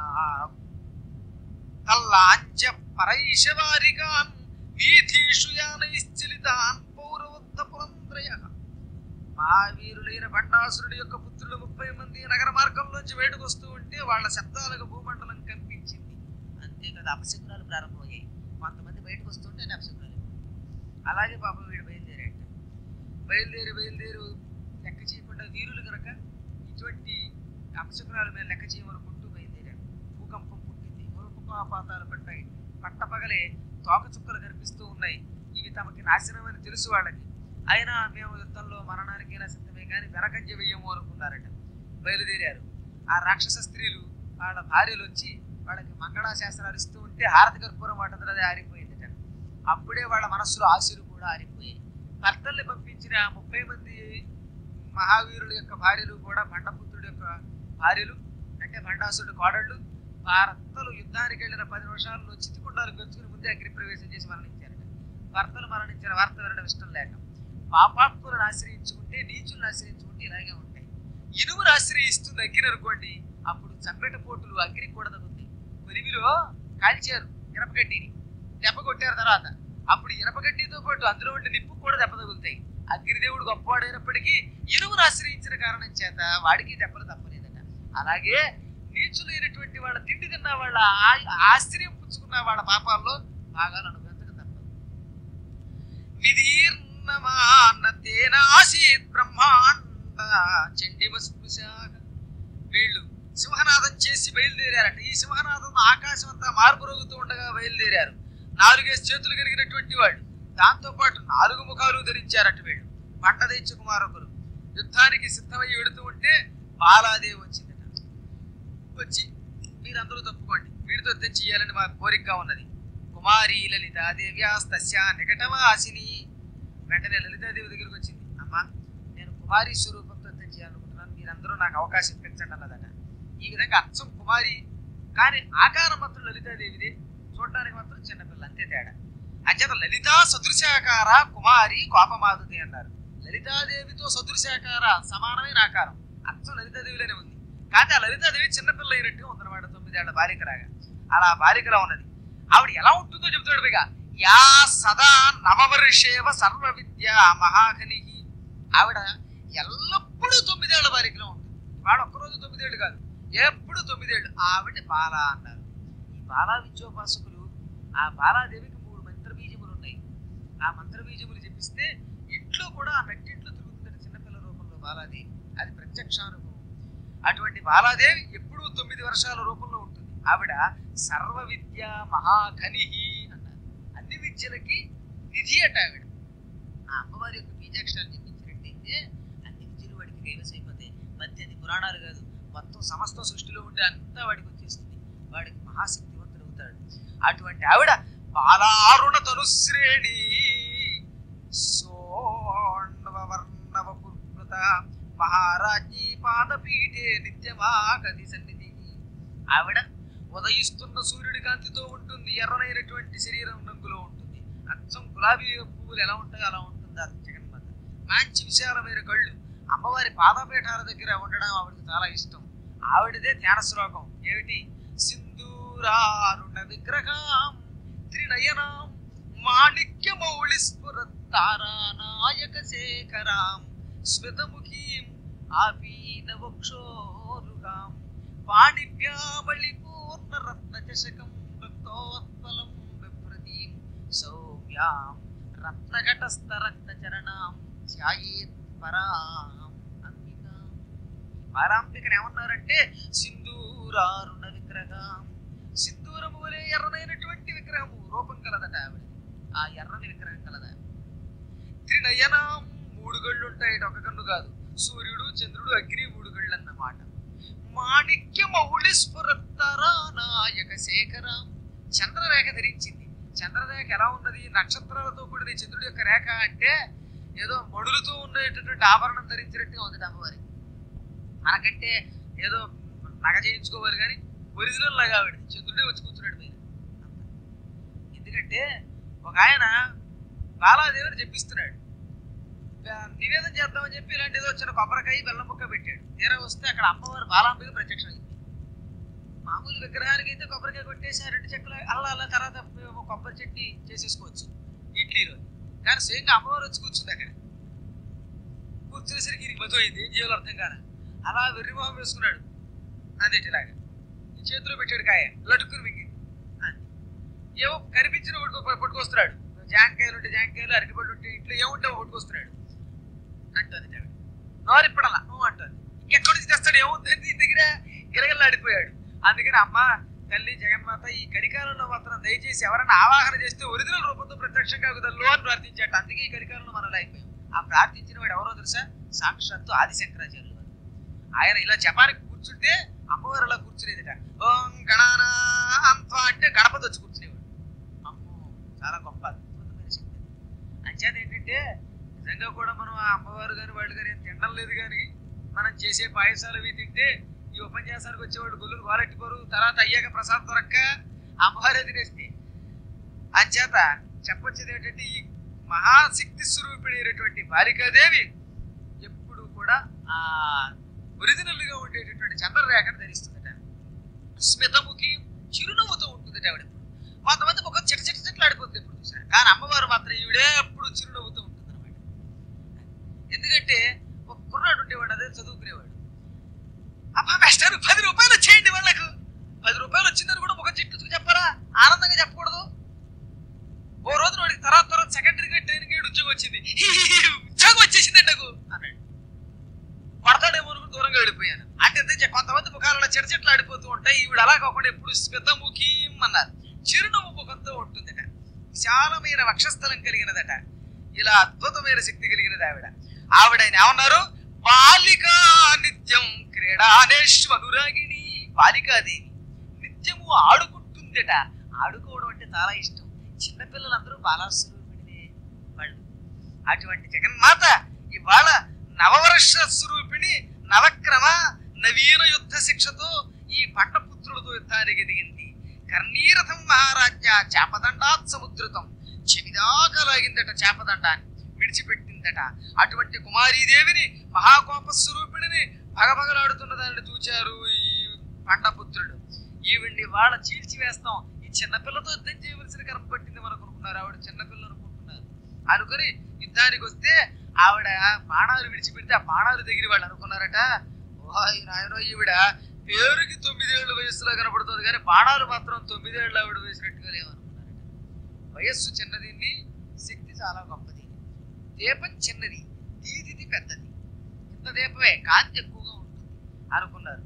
తల్లాంచ పరైషవారిగాన్ వీథీషు యానైశ్చలితాన్ పౌరవత్త పురంద్రయ మహావీరులైన బండాసురుడి యొక్క పుత్రులు ముప్పై మంది నగర మార్గంలోంచి బయటకు వస్తూ ఉంటే వాళ్ళ శబ్దాలకు భూమండలం కంపించింది అంతే కదా అపశకునాలు ప్రారంభమయ్యాయి కొంతమంది బయటకు వస్తుంటే ఆయన అపశకునాలు అలాగే పాపం వీడు బయలుదేరాట బయలుదేరి బయలుదేరు లెక్క చేయకుండా వీరులు కనుక ఇటువంటి అపశకునాలు మేము లెక్క చేయమనుకుంటూ బయలుదేరారు భూకంపం పుట్టింది పాతాలు పడ్డాయి పట్టపగలే తోక చుక్కలు కనిపిస్తూ ఉన్నాయి ఇవి తమకి నాశనం అని తెలుసు వాళ్ళకి అయినా మేము యుద్ధంలో మరణానికైనా సిద్ధమే కానీ వెనకంజ వెయ్యము అనుకున్నారట బయలుదేరారు ఆ రాక్షస స్త్రీలు వాళ్ళ భార్యలు వచ్చి వాళ్ళకి మంగళాశాసనాలు ఇస్తూ ఉంటే హారతి కర్పూరం వాటంతరదే ఆరిపోయిందట అప్పుడే వాళ్ళ మనస్సులో ఆశలు కూడా ఆరిపోయాయి భర్తల్ని పంపించిన ఆ ముప్పై మంది మహావీరుల యొక్క భార్యలు కూడా భండపుత్రుడి యొక్క భార్యలు అంటే భండాసురుడి కోడళ్ళు భర్తలు యుద్ధానికి వెళ్ళిన పది నిమిషాల్లో చితికుండాలు గెలుచుకుని ముందే అగ్ని ప్రవేశం చేసి మరణించారట భర్తలు మరణించిన వార్త వినడం ఇష్టం లేక పాపాత్ములను ఆశ్రయించుకుంటే నీచులను ఆశ్రయించుకుంటే ఇలాగే ఉంటాయి ఇనుమును ఆశ్రయిస్తుంది అగ్ని అనుకోండి అప్పుడు చంపెట పోటులు అగ్ని కూడా తగ్గుతాయి కొరివిలో కాల్చారు ఇనపగడ్డిని దెబ్బ కొట్టారు తర్వాత అప్పుడు ఇనపగడ్డితో పాటు అందులో ఉండే నిప్పు కూడా దెబ్బ తగులుతాయి అగ్నిదేవుడు గొప్పవాడైనప్పటికీ ఇనుమును ఆశ్రయించిన కారణం చేత వాడికి దెబ్బలు తప్పలేదట అలాగే నీచులైనటువంటి వాళ్ళ తిండి తిన్న వాళ్ళ ఆ- ఆశ్రయం పుచ్చుకున్న వాళ్ళ పాపాల్లో భాగాలు అనుభవించక తప్పదు విదీర్ణమానతేనాసీత్ బ్రహ్మాండ చండివస్పృశాగ వీళ్ళు సింహనాదం చేసి బయలుదేరారట ఈ సింహనాదం ఆకాశం అంతా మార్పురోగుతూ ఉండగా బయలుదేరారు నాలుగేసి చేతులు కలిగినటువంటి వాళ్ళు దాంతో పాటు నాలుగు ముఖాలు ధరించారట వీళ్ళు పంటదైత్య కుమారకులు యుద్ధానికి సిద్ధమై వెడుతూ ఉంటే బాలాదేవి వచ్చిందట వచ్చి మీరందరూ తప్పుకోండి వీడితో యుద్ధం చేయాలని మా కోరికగా ఉన్నది కుమారి లలితాదేవ్యాస్తస్య నికటవాసిని వెంటనే లలితాదేవి దగ్గరికి వచ్చింది అమ్మా నేను కుమారి స్వరూపంతో యుద్ధం చేయాలనుకుంటున్నాను మీరందరూ నాకు అవకాశం ఇప్పించండి అన్నదట ఈ విధంగా అచ్చం కుమారి కానీ ఆకారం మాత్రం లలితాదేవిదే చూడడానికి మాత్రం చిన్నపిల్ల అంతే తేడా అంచేత లలితా సదృశాకార కుమారి కోపమాదుతి అన్నారు లలితాదేవితో సదృశాకార సమానమైన ఆకారం అచ్చం లలితాదేవిలోనే ఉంది కానీ ఆ లలితాదేవి చిన్నపిల్ల అయినట్టుగా ఉందన్నమాట తొమ్మిదేళ్ల బాలికలాగా అలా బాలికలా ఉన్నది ఆవిడ ఎలా ఉంటుందో చెబుతాడు పైగా యా సదా నవవర్షేవ సర్వ విద్య మహాఖని ఆవిడ ఎల్లప్పుడూ తొమ్మిదేళ్ల బాలికలో ఉంటుంది వాడు ఒక్కరోజు తొమ్మిదేళ్ళు కాదు ఎప్పుడు తొమ్మిదేళ్ళు ఆవిడ బాల అన్నారు ఈ బాలా విద్యోపాసకులు ఆ బాలాదేవికి మూడు మంత్రబీజములు ఉన్నాయి ఆ మంత్రబీజములు చెప్పిస్తే ఇంట్లో కూడా ఆ నట్టింట్లో తిరుగుతుంది చిన్నపిల్ల రూపంలో బాలాదేవి అది ప్రత్యక్షానుభవం అటువంటి బాలాదేవి ఎప్పుడూ తొమ్మిది వర్షాల రూపంలో ఉంటుంది ఆవిడ సర్వ విద్య మహాఖని అన్నారు అన్ని విద్యలకి నిధి అట ఆవిడ ఆ అమ్మవారి యొక్క బీజాక్షరాలు చెప్పించినట్టయితే అన్ని విద్యలు వాడికి కైవసైపోతాయి మధ్య అది పురాణాలు కాదు మొత్తం సమస్త సృష్టిలో ఉండే అంతా వాడికి వచ్చేస్తుంది వాడికి మహాశక్తివంతుడు అవుతాడు అటువంటి ఆవిడ బాలారుణ తనుశ్రేణి సోణవర్ణవ పుర్కృత మహారాజ్ఞి పాదపీఠే నిత్యమాగది సన్నిధికి ఆవిడ ఉదయిస్తున్న సూర్యుడి కాంతితో ఉంటుంది ఎర్రనైనటువంటి శరీరం రంగులో ఉంటుంది అచ్చం గులాబీ పువ్వులు ఎలా ఉంటాయో అలా ఉంటుంది ఆ జగన్మాత మంచి విశాలమైన కళ్ళు అమ్మవారి పాదపీఠాల దగ్గర ఉండడం ఆవిడకి చాలా ఇష్టం ఆవిడదే ధ్యాన శ్లోకం ఏమిటి సింధూరారుణ విగ్రహం త్రినయనాం మాణిక్య మౌళి తారానాయక శేఖరాం స్మితముఖీం ఆపీనవక్షోరుగాం పాణిభ్యావళి పూర్ణ రత్న చషకం భక్తోత్పలం బిభ్రతీం సౌమ్యాం రత్నఘటస్థ రక్త చరణాం ధ్యాయేత్ పరాం అంబికాం పారాంబికను ఏమన్నారంటే సింధూరారుణ విగ్రహం సింధూరము వలె ఎర్రనైనటువంటి విగ్రహము రూపం కలదట ఆవిడ ఆ ఎర్రని విగ్రహం కలద త్రినయనం మూడు కళ్ళు ఉంటాయి ఒక కన్ను కాదు సూర్యుడు చంద్రుడు అగ్ని మూడు కళ్ళు అన్నమాట మాణిక్య మౌళి నాయక శేఖరం చంద్రరేఖ ధరించింది చంద్రరేఖ ఎలా ఉన్నది నక్షత్రాలతో కూడిన చంద్రుడి యొక్క రేఖ అంటే ఏదో మడులుతో ఉండేటటువంటి ఆభరణం ధరించినట్టుగా ఉంది అమ్మవారి మనకంటే ఏదో నగ చేయించుకోవాలి కానీ ఒరిజినల్ లాగా ఆవిడ చంద్రుడే వచ్చి కూర్చున్నాడు మీద ఎందుకంటే ఒక ఆయన బాలాదేవిని చెప్పిస్తున్నాడు ఆ, నివేదన చేద్దామని చెప్పి ఇలాంటి ఏదో చిన్న కొబ్బరికాయ బెల్లం ముక్క పెట్టాడు తీరా వస్తే అక్కడ అమ్మవారు బాలాంబిక ప్రత్యక్షమైంది మామూలు విగ్రహానికి అయితే కొబ్బరికాయ కొట్టేసి ఆ రెండు చెక్కలు అలా అలా తర్వాత ఏమో కొబ్బరి చట్నీ చేసేసుకోవచ్చు ఇడ్లీలో కానీ స్వయంగా అమ్మవారు వచ్చి కూర్చుంది అక్కడ కూర్చునేసరికి ఇది మధుమైంది ఏం చేయాలో అర్థం కాదు అలా వెర్రిమోహం వేసుకున్నాడు అదేటిలాగా ఈ చేతిలో పెట్టాడు కాయ లడుక్కుని మింగింది అంతే. ఏవో కనిపించిన పట్టుకో పట్టుకొస్తున్నాడు జాంకాయలు ఉంటే జాంకాయలు అరటిపళ్ళు ఉంటే ఇంట్లో ఏముంటే పట్టుకొస్తున్నాడు అంటుంది ఆవిడ. నోరిప్పడలా నువ్వు అంటుంది ఇంకెక్కడి నుంచి తెస్తాడు ఏముంది నీ దగ్గర గిరగల్లాడిపోయాడు అందుకని అమ్మ తల్లి జగన్మాత ఈ కరికాలంలో మాత్రం దయచేసి ఎవరైనా ఆవాహన చేస్తే ఒరిజినల్ రూపంతో ప్రత్యక్షంగా కుదరలు అని ప్రార్థించాట అందుకే ఈ కరికాలంలో మనం అయిపోయాం ఆ ప్రార్థించిన వాడు ఎవరో తెలుసా సాక్షాత్తు ఆదిశంకరాచార్యులు వారు. ఆయన ఇలా జపానికి కూర్చుంటే అమ్మవారు అలా కూర్చునేదిట ఓం గణానా అంత అంటే గణపతి వచ్చి కూర్చునేవాడు అమ్మో చాలా గొప్ప అద్భుతమైన శక్తి అంచేత ఏంటంటే నిజంగా కూడా మనం ఆ అమ్మవారు కానీ వాళ్ళు కానీ ఏం తినడం లేదు కానీ మనం చేసే పాయసాలు అవి తింటే ఈ ఉపన్యాసానికి వచ్చేవాడు గొల్లులు గోలెట్టిపోరు తర్వాత అయ్యాక ప్రసాదం దొరక్క అమ్మవారే తినేస్తే అంచేత చెప్పొచ్చేది ఏంటంటే ఈ మహాశక్తి స్వరూపిణైనటువంటి బాలికాదేవి ఎప్పుడు కూడా ఆ ఒరిజినల్ గా ఉండేటటువంటి చంద్రరేఖను ధరిస్తుందట స్మితముఖి చిరునవ్వుతో ఉంటుందట ఆవిడ ఎప్పుడు. కొంతమంది ఒక చిట చిట చిట్లు ఆడిపోతుంది ఎప్పుడు చూసారు కానీ అమ్మవారు మాత్రం ఈవిడే ఎప్పుడు చిరునవ్వుతో ఉంటుంది అనమాట ఎందుకంటే ఒక కుర్రాడు ఉండేవాడు అదే చదువుకునేవాడు అబ్బా మాస్టర్ పది రూపాయలు వచ్చేయండి వాళ్ళకు పది రూపాయలు వచ్చిందని కూడా ఒక చిట్టు చెప్పరా ఆనందంగా చెప్పకూడదు ఓ రోజు వాడికి తర్వాత తర్వాత సెకండరీ ట్రైనింగ్ గేట్ ఉద్యోగం వచ్చింది ఉద్యోగం వచ్చేసింది నాకు అన్నాడు పడతాడేమో అనుకుని దూరంగా వెళ్ళిపోయాను అంటే ఎంత కొంతమంది ముఖాలలో చిట చిట్లు ఆడిపోతూ ఉంటాయి ఈవిడ అలా కాకుండా ఎప్పుడు స్మితముఖి అన్నారు చిరునవ్వు ముఖంతో ఉంటుందట విశాలమైన వక్షస్థలం కలిగినదట ఇలా అద్భుతమైన శక్తి కలిగినది ఆవిడ ఆవిడ ఆయన ఏమన్నారు బాలికా నిత్యం క్రీడానేశ్వనురాగిణి బాలికాదేవి నిత్యము ఆడుకుంటుందట ఆడుకోవడం అంటే చాలా ఇష్టం చిన్నపిల్లలందరూ బాలాస్వరూపిణిదే వాళ్ళు అటువంటి జగన్మాత ఇవాళ నవవర్ష స్వరూపిణి నవక్రమ నవీన యుద్ధ శిక్షతో ఈ పట్టపుత్రులతో యుద్ధానికి దిగింది కర్ణీరథం మహారాజ్య చేపదండాత్ సముద్రతం చెవిదాకా లాగిందట చేపదండాన్ని విడిచిపెట్టిందట అటువంటి కుమారీదేవిని మహాకోప స్వరూపిణిని భగభగలాడుతున్న దాన్ని చూచారు ఈ పండపుత్రుడు ఈవిడ్ని వాళ్ళ చీల్చి వేస్తాం ఈ చిన్నపిల్లతో యుద్ధం చేయవలసిన కర్మ పట్టింది మనకు అనుకున్నారు ఆవిడ చిన్నపిల్ల అనుకుంటున్నారు అనుకుని యుద్ధానికి వస్తే ఆవిడ బాణాలు విడిచిపెడితే ఆ బాణాలు దగ్గర వాళ్ళు అనుకున్నారట ఓయ్ నాయనో ఈవిడ పేరుకి తొమ్మిదేళ్ల వయసులో కనపడుతుంది కానీ బాణాలు మాత్రం తొమ్మిదేళ్ళు ఆవిడ వేసినట్టుగా లేవనుకున్నారట వయస్సు చిన్నదిన్ని శక్తి చాలా గొప్పది దీపం చిన్నది దీదిది పెద్దది ఇంత దీపమే కాంతి ఎక్కువగా ఉంటుంది అనుకున్నారు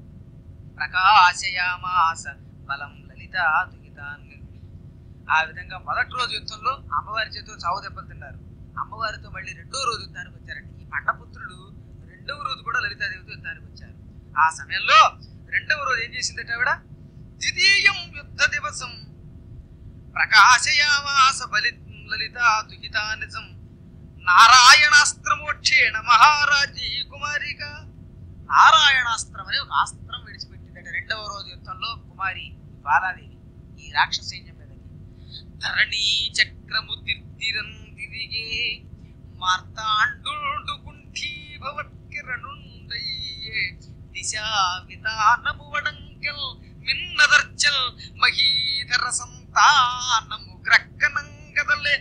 ప్రకాశయామాస బలం లలిత దుహితాన్ని ఆ విధంగా మొదటి రోజు యుద్ధంలో అమ్మవారి చేతితో చావు దెబ్బలు తిన్నారు అమ్మవారితో మళ్ళీ రెండో రోజు యుద్ధానికి వచ్చారంట ఈ పండపుత్రుడు రెండవ రోజు కూడా లలితాదేవితో యుద్ధానికి వచ్చారు ఆ సమయంలో రెండవ రోజు ఏం చేసిందట ఆవిడ ద్వితీయం యుద్ధ దివసం ప్రకాశయామాస బలి లలిత దుహిత నిజం నారాయణాస్త్రమోక్షేణ మహారాజీ కుమారిక నారాయణాస్త్రం అనే ఒక అస్త్రం విడిచిపెట్టిందట రెండవ రోజు యుద్ధంలో కుమారి బాలాదేవి ఈ రాక్షస సైన్యం మీదకి ధరణీ చక్రము తిర్తిరం తిరిగే మార్తాండు కుంఠీభవత్కిరణుండయ్యే దిశా విధానము వడంకెల్ మిన్నదర్చల్ మహీధర సంతానము గ్రక్కనంగదలే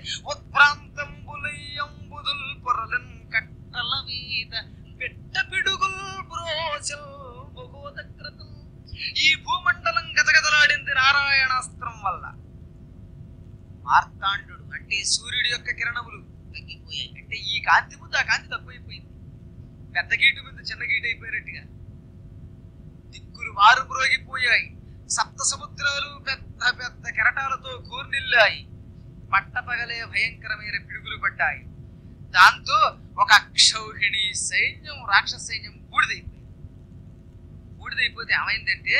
ఉత్ప్రాంతంబులయ్యంబుదుల్ పొరలన్ కట్టల మీద పెట్ట పిడుగుల్ బ్రోచల్ భగోదగ్రతం ఈ భూమండలం గజగజలాడింది నారాయణాస్త్రం వల్ల మార్తాండు అంటే సూర్యుడి యొక్క కిరణములు తగ్గిపోయాయి అంటే ఈ కాంతి ముందు ఆ కాంతి తక్కువైపోయింది పెద్ద గీటు ముందు చిన్న గీటు అయిపోయినట్టుగా దిక్కులు మారు మ్రోగిపోయాయి సప్త సముద్రాలు పెద్ద పెద్ద కెరటాలతో కూర్నిల్లాయి పట్టపగలే భయంకరమైన పిడుగులు పడ్డాయి దాంతో ఒక అక్షౌహిణి సైన్యం రాక్షస సైన్యం బూడిదైపోయింది బూడిదైపోతే ఏమైందంటే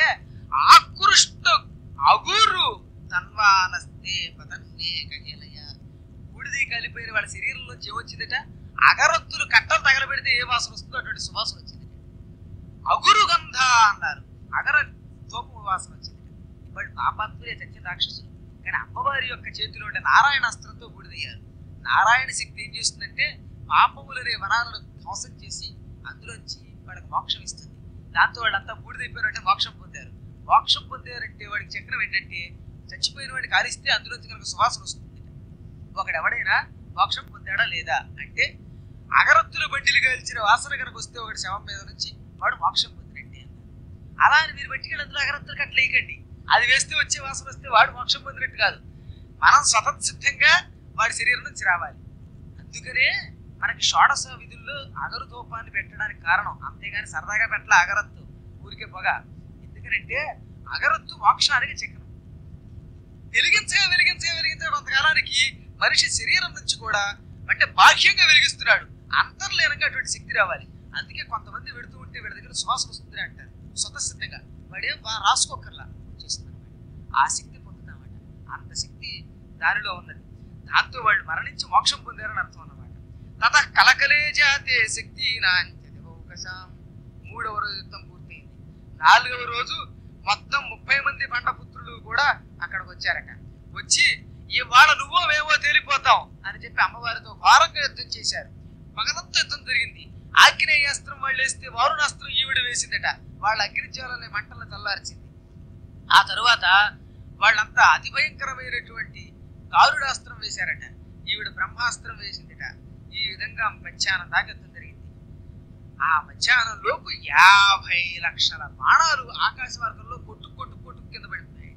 ఆకృష్ట అగురు తన్వానస్తే పతన్నే కహేలయ బూడిది కాలిపోయిన వాళ్ళ శరీరంలోంచి ఏమొచ్చిందట అగరత్తులు కట్టలు తగలబెడితే ఏ వాసన వస్తుందో అటువంటి సువాసన వచ్చింది అగురు గంధ అన్నారు అగర తోపు వాసన వచ్చింది వాడు పాపాత్ములే చచ్చిన రాక్షసులు కానీ అమ్మవారి యొక్క చేతిలో ఉండే నారాయణాస్త్రంతో బూడిదయ్యారు నారాయణ శక్తి ఏం చేస్తుందంటే పాపములనే వనాలను ధ్వంసం చేసి అందులోంచి వాళ్ళకి మోక్షం ఇస్తుంది దాంతో వాళ్ళంతా బూడిదైపోయారంటే మోక్షం పొందారు మోక్షం పొందారంటే వాడికి చక్రం ఏంటంటే చచ్చిపోయిన వాడికి కాలిస్తే అందులోంచి కనుక సువాసన వస్తుంది ఒకడు ఎవడైనా మోక్షం పొందాడా లేదా అంటే అగరత్తుల బండిలు కాల్చిన వాసన కనుక వస్తే ఒకటి శవం మీద నుంచి వాడు మోక్షం పొందినట్టే అన్నారు. అలా అని మీరు పట్టుకెళ్ళి అందులో అగరత్తులు కట్టలేయకండి అది వేస్తే వచ్చే వాసన వస్తే వాడు మోక్షం పొందినట్టు కాదు మనం స్వతసిద్ధంగా వాడి శరీరం నుంచి రావాలి అందుకనే మనకి షోడశ విధుల్లో అగరు తోపాన్ని పెట్టడానికి కారణం అంతేగాని సరదాగా పెట్టలే అగరత్తు ఊరికే పొగ ఎందుకనంటే అగరత్తు మోక్షానికి చక్రం వెలిగించగా వెలిగించగా వెలిగించగా కొంతకాలానికి మనిషి శరీరం నుంచి కూడా అంటే బాహ్యంగా వెలిగిస్తున్నాడు అంతర్లీనంగా అటువంటి శక్తి రావాలి అందుకే కొంతమంది వెడుతూ ఉంటే వీళ్ళ దగ్గర సువాసన వస్తుంది అంటారు స్వతసిద్ధంగా వాడేం బా రాసుకోకర్లా చేస్తున్నారు ఆ శక్తి పొందుతామట అంత శక్తి దానిలో ఉన్నది దాంతో వాళ్ళు మరణించి మోక్షం పొందారని అర్థం అన్నమాట తత కలకలే జాతే శక్తి నాంత్యదివౌకశాం మూడవ రోజు యుద్ధం పూర్తయింది నాలుగవ రోజు మొత్తం ముప్పై మంది బండపుత్రులు కూడా అక్కడికి వచ్చారట వచ్చి ఇవాళ నువ్వో మేమో తేలిపోతాం అని చెప్పి అమ్మవారితో ఘోరంగా యుద్ధం చేశారు పగలంతా యుద్ధం జరిగింది ఆగ్నేయాస్త్రం వాళ్ళు వేస్తే వారుణాస్త్రం ఈవిడ వేసిందట వాళ్ళ అగ్నిజ్వాలని మంటలను చల్లార్చింది ఆ తరువాత వాళ్ళంతా అతి భయంకరమైనటువంటి గారుడాస్త్రం వేశారట ఈవిడ బ్రహ్మాస్త్రం వేసిందట ఈ విధంగా మధ్యాహ్నం దాకా యుద్ధం జరిగింది ఆ మధ్యాహ్నం లోపు యాభై లక్షల బాణాలు ఆకాశ మార్గంలో కొట్టు కొట్టు కొట్టు కింద పడిపోయాయి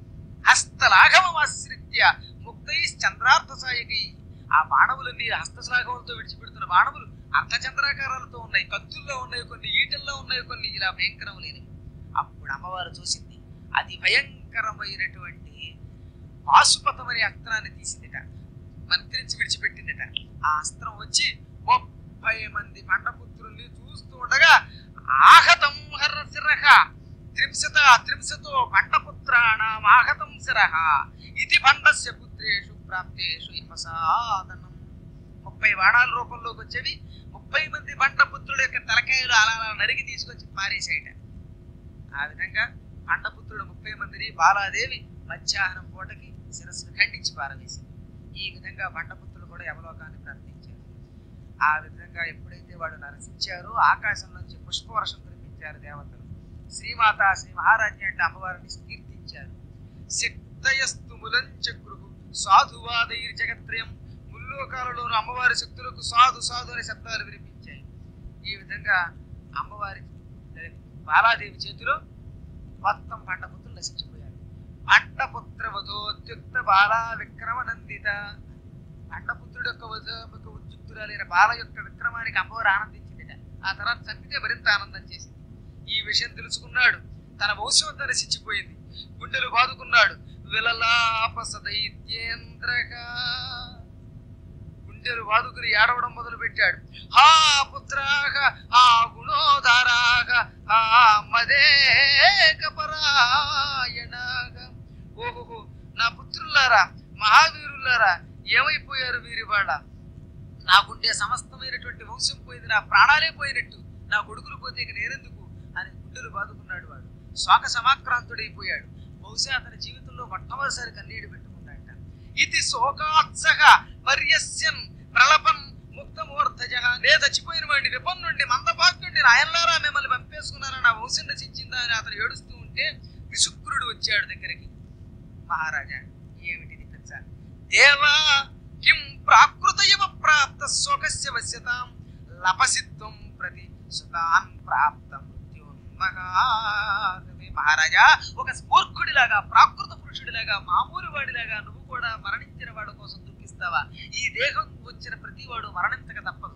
హస్తలాఘవమాశ్రిత్య ముక్తై చంద్రార్థ సాయకై ఆ బాణములన్నీ హస్తశ్లాఘవంతో విడిచిపెడుతున్న బాణములు అర్ధచంద్రాకారాలతో ఉన్నాయి కత్తుల్లో ఉన్నాయి కొన్ని ఈటల్లో ఉన్నాయి కొన్ని ఇలా భయంకరములైనవి అప్పుడు అమ్మవారు చూసింది అది భయంకరమైనటువంటి పాశుపతం అనే అస్త్రాన్ని తీసిందిట మంత్రించి విడిచిపెట్టిందట ఆ అస్త్రం వచ్చి ముప్పై మంది పండపుత్రుల్ని చూస్తూ ఉండగా ఆహతం హరశిరహ త్రింశత త్రింశతో పండపుత్రాణం ఆహతం శిరహ ఇది పండస్య పుత్రేషు ప్రాప్తేషు ఇమసాదనం ముప్పై బాణాల రూపంలోకి వచ్చేవి ముప్పై మంది పండపుత్రుల యొక్క తలకాయలు అలా అలా నరిగి తీసుకొచ్చి పారేసాయట ఆ విధంగా పండపుత్రుడు ముప్పై మందిని బాలాదేవి మధ్యాహ్నం పూటకి శిరస్సును ఖండించి పారవేసింది ఈ విధంగా బండపుత్రులు కూడా యమలోకాన్ని ప్రార్థించారు ఆ విధంగా ఎప్పుడైతే వాడు నరసించారో ఆకాశం నుంచి పుష్పవర్షం కురిపించారు దేవతలు శ్రీమాత శ్రీ మహారాజ్ఞి అంటే అమ్మవారిని కీర్తించారు శక్తయస్తు ములంచక్రుగు సాధువాదైర్ జగత్రయం ముల్లోకాలలోని అమ్మవారి శక్తులకు సాధు సాధు అనే శబ్దాలు వినిపించాయి ఈ విధంగా అమ్మవారి బాలాదేవి చేతిలో మొత్తం పండపుత్రులు నశించిపోయారు పండపుత్ర వధోద్యుక్త బాలా విక్రమ నందిత పండపుత్రుడు యొక్క వధ యొక్క ఉద్యుక్తురాలైన బాల యొక్క విక్రమానికి అమ్మవారు ఆనందించిందిట ఆ తర్వాత చంపితే మరింత ఆనందం చేసింది ఈ విషయం తెలుసుకున్నాడు తన వంశం అంతా నశించిపోయింది గుండెలు బాదుకున్నాడు విలలాపస దైత్యేంద్రగా గుండెలు బాదుకుని ఏడవడం మొదలు పెట్టాడు హా పుత్రాహ హా గుణోధారాహ హా మదేక పరాయణాగ ఓహో నా పుత్రులారా మహావీరులారా ఏమైపోయారు వీరి వాళ్ళ నాకుండే సమస్తమైనటువంటి వంశం పోయింది నా ప్రాణాలే పోయినట్టు నా కొడుకులు పోతే ఇక నేనెందుకు అని గుండెలు బాదుకున్నాడు వాడు శోక సమాక్రాంతుడైపోయాడు బహుశా అతని జీవితంలో మొట్టమొదటిసారి కన్నీడు పెట్టుకున్నాడట ఇది శోకాత్సహ పర్యస్యన్ ప్రలపన్ ముక్తమూర్ధజ నే చచ్చిపోయిన వాడిని విపన్నుండి మందపాత్రుండి నాయన్లారా మిమ్మల్ని పంపేసుకున్నారా నా వంశం నశించిందా అని అతను ఏడుస్తూ ఉంటే విశుక్రుడు వచ్చాడు దగ్గరికి మహారాజా ఏమిటిది పెద్ద దేవా కిం ప్రాకృత ఇవ ప్రాప్త శోకస్య వశ్యతాం లపసిత్వం ప్రతి సుతాన్ ప్రాప్త మృత్యోన్మహా మహారాజా ఒక మూర్ఖుడిలాగా ప్రాకృత పురుషుడిలాగా మామూలు వాడిలాగా నువ్వు కూడా మరణించిన వాడి కోసం దుఃఖిస్తావా ఈ దేహం వచ్చిన ప్రతి వాడు మరణించక తప్పదు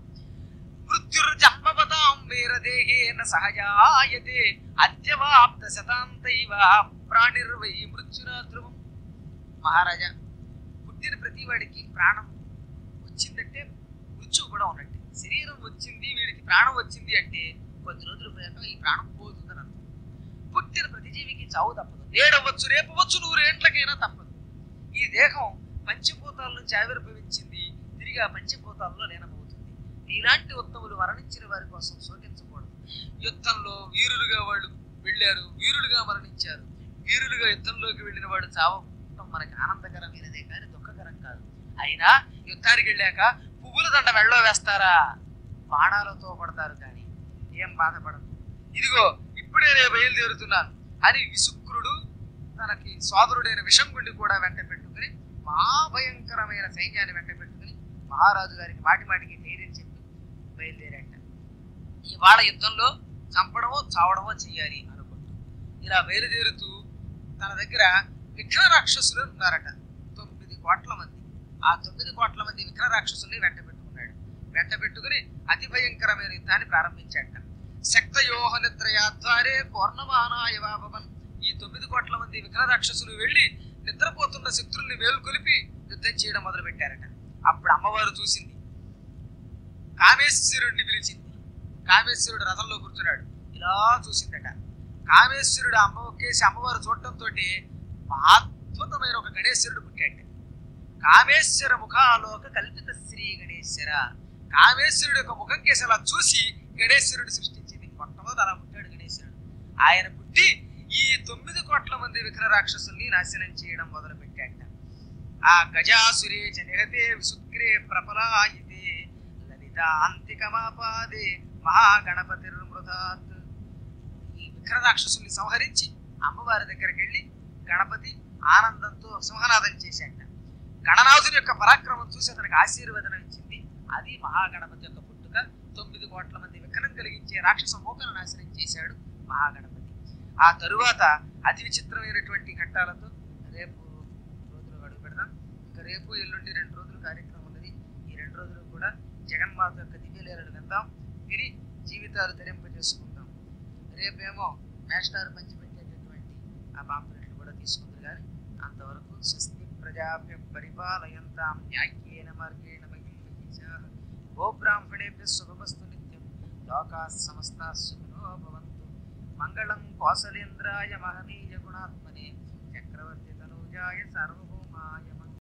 మృత్యుర్జన్మవతాం వీరదేహేన సహజాయతే అద్యవాప్త శతాంతైవ ప్రాణిర్వై మృత్యునా ధ్రువం మహారాజా పుట్టిన ప్రతి వాడికి ప్రాణం వచ్చిందంటే మృత్యువు కూడా ఉన్నట్టే శరీరం వచ్చింది వీడికి ప్రాణం వచ్చింది అంటే కొద్ది రోజులు పోయాక ఈ ప్రాణం పోతుందని అర్థం పుట్టిన ప్రతి జీవికి చావు తప్పదు నేడవచ్చు రేపవచ్చు నూరేంట్లకైనా తప్పదు ఈ దేహం పంచభూతాల నుంచి ఆవిర్భవించింది తిరిగి ఆ పంచభూతాల్లో లీనమవుతుంది ఇలాంటి ఉత్తములు మరణించిన వారి కోసం శోకించకూడదు యుద్ధంలో వీరులుగా వాళ్ళు వెళ్ళారు వీరులుగా మరణించారు వీరులుగా యుద్ధంలోకి వెళ్ళిన వాడు చావటం మనకి ఆనందకరమైనదే కానీ దుఃఖకరం కాదు అయినా యుద్ధానికి వెళ్ళాక పువ్వుల దండ వెళ్ళో వేస్తారా బాణాలతో కొడతారు కానీ ఏం బాధపడదు ఇదిగో ఇప్పుడే నేను బయలుదేరుతున్నాను అని విశుక్రుడు తనకి సోదరుడైన విషంగుండి కూడా వెంట పెట్టుకుని మహాభయంకరమైన సైన్యాన్ని వెంట పెట్టుకుని మహారాజు గారికి మాటి మాటికి ధైర్యం చెప్పి బయలుదేరాట ఇవాళ యుద్ధంలో చంపడమో చావడమో చెయ్యాలి అనుకుంటూ ఇలా బయలుదేరుతూ తన దగ్గర విఘ్న రాక్షసులు ఉన్నారట తొమ్మిది కోట్ల మంది ఆ తొమ్మిది కోట్ల మంది విఘ్న రాక్షసుల్ని వెంట పెట్టుకున్నాడు వెంట పెట్టుకుని అతి భయంకరమైన యుద్ధాన్ని ప్రారంభించాట శక్తయోహ నిద్రయాద్వారే పూర్ణమానాయ వాభవన్ ఈ తొమ్మిది కోట్ల మంది విఘ్న రాక్షసులు వెళ్ళి నిద్రపోతున్న శత్రుల్ని మేలుకొలిపి యుద్ధం చేయడం మొదలు పెట్టారట అప్పుడు అమ్మవారు చూసింది కామేశ్వరుడిని పిలిచింది కామేశ్వరుడు రథంలో కూర్చున్నాడు ఇలా చూసిందట కామేశ్వరుడు అమ్మ ఒకేసి అమ్మవారు చూడటంతో అద్భుతమైన ఒక గణేశ్వరుడు పుట్టాడు కామేశ్వర ముఖాలోక కల్పిత శ్రీ గణేశ్వర కామేశ్వరుడు యొక్క ముఖం కేసి అలా చూసి గణేశ్వరుడు సృష్టించింది మొట్టమొదటి అలా పుట్టాడు గణేశ్వరుడు ఆయన పుట్టి ఈ తొమ్మిది కోట్ల మంది విగ్రహ రాక్షసుల్ని నాశనం చేయడం మొదలు పెట్టాట ఆ గజాసురే చ నిహతే విసుగ్రే ప్రపలాయితే లలితాంతికమాపాదే మహాగణపతిర్మృతాత్ ఈ విగ్రహ రాక్షసుల్ని సంహరించి అమ్మవారి దగ్గరికి వెళ్ళి గణపతి ఆనందంతో సింహనాదం చేశాట గణనాథుని యొక్క పరాక్రమం చూసి అతనికి ఆశీర్వదనం ఇచ్చింది అది మహాగణపతి యొక్క పుట్టుక తొమ్మిది కోట్ల మంది విఘ్నం కలిగించే రాక్షస మోకను నాశనం చేశాడు మహాగణపతి ఆ తరువాత అతి విచిత్రమైనటువంటి ఘట్టాలతో రేపు రోజులు అడుగు పెడదాం ఇంకా రేపు ఎల్లుండి రెండు రోజులు కార్యక్రమం ఉన్నది ఈ రెండు రోజులు కూడా జగన్మాత యొక్క దివ్యలీలను విందాం విని జీవితాలు ధరింపజేసుకుందాం రేపేమో మేస్టార్ పంచిపెట్టేటటువంటి ఆ పాంపలెట్లు కూడా తీసుకుంది కానీ అంతవరకు స్వస్తి ప్రజాభ్య పరిపాలయంతాం న్యాయ్యేన మార్గేణ మహిళ గో బ్రాహ్మణేభ్య శుభమస్తు నిత్యం లోకా సమస్తా సుఖినో భవంతు మంగళం కోసలేంద్రాయ మహనీయ గుణాత్మనే చక్రవర్తి తనూజాయ సర్వ